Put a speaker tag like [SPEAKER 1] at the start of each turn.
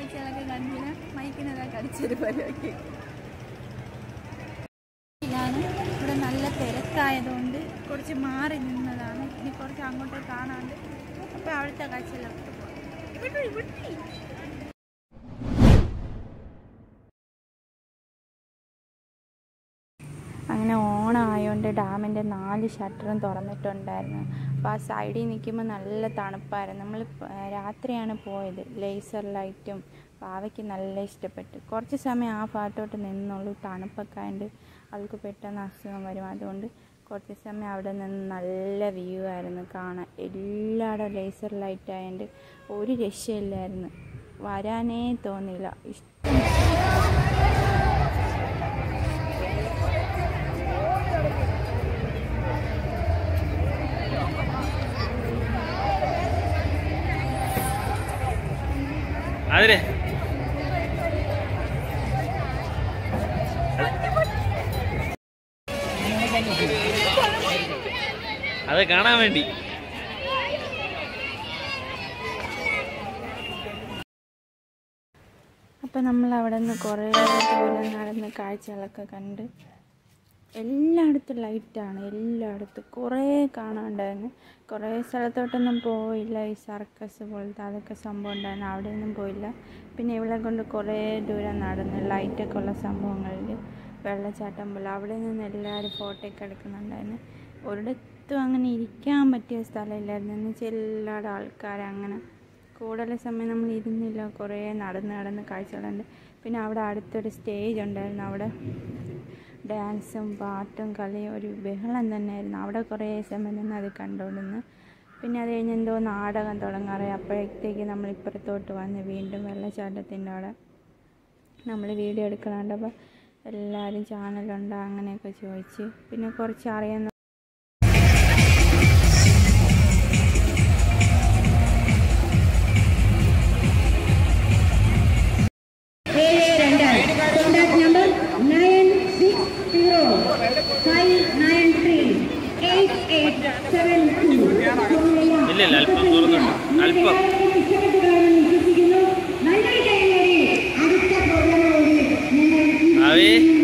[SPEAKER 1] കാഴ്ചകളൊക്കെ കണ്ടില്ല മൈക്കിനതൊക്കെ അടിച്ചൊരു പരിപാടി ഇതാണ് ഇവിടെ നല്ല തിരക്കായതുകൊണ്ട് കുറച്ച് മാറി നിന്നതാണ് ഇനി കുറച്ച് അങ്ങോട്ടേക്ക് കാണാണ്ട് അപ്പോൾ അവിടുത്തെ കാഴ്ചകളൊക്കെ പോകാം ഇവിടെ ഇവിടെ അങ്ങനെ ഓണം ആയതുകൊണ്ട് ഡാമിൻ്റെ നാല് ഷട്ടറും തുറന്നിട്ടുണ്ടായിരുന്നു അപ്പോൾ ആ സൈഡിൽ നിൽക്കുമ്പോൾ നല്ല തണുപ്പായിരുന്നു നമ്മൾ രാത്രിയാണ് പോയത് ലേസർ ലൈറ്റും പാവയ്ക്ക് നല്ല ഇഷ്ടപ്പെട്ടു കുറച്ച് സമയം ആ ഭാഗത്തോട്ട് നിന്നുള്ളൂ തണുപ്പൊക്കെ ആയതുകൊണ്ട് അവൾക്ക് പെട്ടെന്ന് അസുഖം വരും അതുകൊണ്ട് കുറച്ച് സമയം അവിടെ നിന്ന് നല്ല വ്യൂ ആയിരുന്നു കാണാൻ എല്ലായിടും ലേസർ ലൈറ്റ് ആയതുകൊണ്ട് ഒരു രക്ഷയില്ലായിരുന്നു വരാനേ തോന്നിയില്ല ഇഷ്ടം
[SPEAKER 2] അതിന് അത് കാണാൻ വേണ്ടി
[SPEAKER 1] അപ്പം നമ്മൾ അവിടെ നിന്ന് കുറേ ദൂരം നടന്ന് കാഴ്ചകളൊക്കെ കണ്ട് എല്ലായിടത്തും ലൈറ്റാണ് എല്ലായിടത്തും കുറേ കാണാണ്ടായിരുന്നു കുറേ സ്ഥലത്തോട്ടൊന്നും പോയില്ല ഈ സർക്കസ് പോലത്തെ അതൊക്കെ സംഭവം ഉണ്ടായിരുന്നു അവിടെയൊന്നും പോയില്ല പിന്നെ ഇവിടെ കൊണ്ട് കുറേ ദൂരം നടന്ന് ലൈറ്റൊക്കെ ഉള്ള സംഭവങ്ങളിൽ വെള്ളച്ചാട്ടം പോലെ അവിടെ നിന്ന് എല്ലാവരും ഫോട്ടോ ഒക്കെ എടുക്കുന്നുണ്ടായിരുന്നു ഒരിടത്തും അങ്ങനെ ഇരിക്കാൻ പറ്റിയ സ്ഥലമില്ലായിരുന്നു എന്ന് വെച്ചാൽ എല്ലായിടും ആൾക്കാർ അങ്ങനെ കൂടുതൽ സമയം നമ്മൾ ഇരുന്നില്ല കുറേ നടന്ന് നടന്ന് കാഴ്ചകളുണ്ട് പിന്നെ അവിടെ അടുത്തൊരു സ്റ്റേജ് ഉണ്ടായിരുന്നു അവിടെ ഡാൻസും പാട്ടും കളിയും ഒരു ബഹളം തന്നെയായിരുന്നു അവിടെ കുറേ സമയം നിന്ന് അത് കണ്ടുകൊണ്ടിരുന്ന് പിന്നെ അത് കഴിഞ്ഞ് എന്തോ നാടകം തുടങ്ങാറായി അപ്പോഴത്തേക്ക് നമ്മൾ ഇപ്പുറത്തോട്ട് വന്ന് വീണ്ടും വെള്ളച്ചാട്ടത്തിൻ്റെ അവിടെ നമ്മൾ വീഡിയോ എടുക്കണുണ്ട് അപ്പോൾ എല്ലാവരും ചാനലുണ്ടോ അങ്ങനെയൊക്കെ ചോദിച്ച് പിന്നെ കുറച്ച് അറിയാൻ
[SPEAKER 3] ഏഴ് രണ്ട് contact number nine six zero five nine three eight eight seven two
[SPEAKER 2] ഇല്ല ഇല്ല അല്പം തുറന്നുണ്ട് അല്പം
[SPEAKER 3] ഇഷ്ടപ്പെട്ട് കാണുമെന്ന് വിശ്വസിക്കുന്നു നല്ലൊരു കൈയടി അടുത്ത പ്രോഗ്രാമോട് ഞങ്ങൾ
[SPEAKER 2] അവേ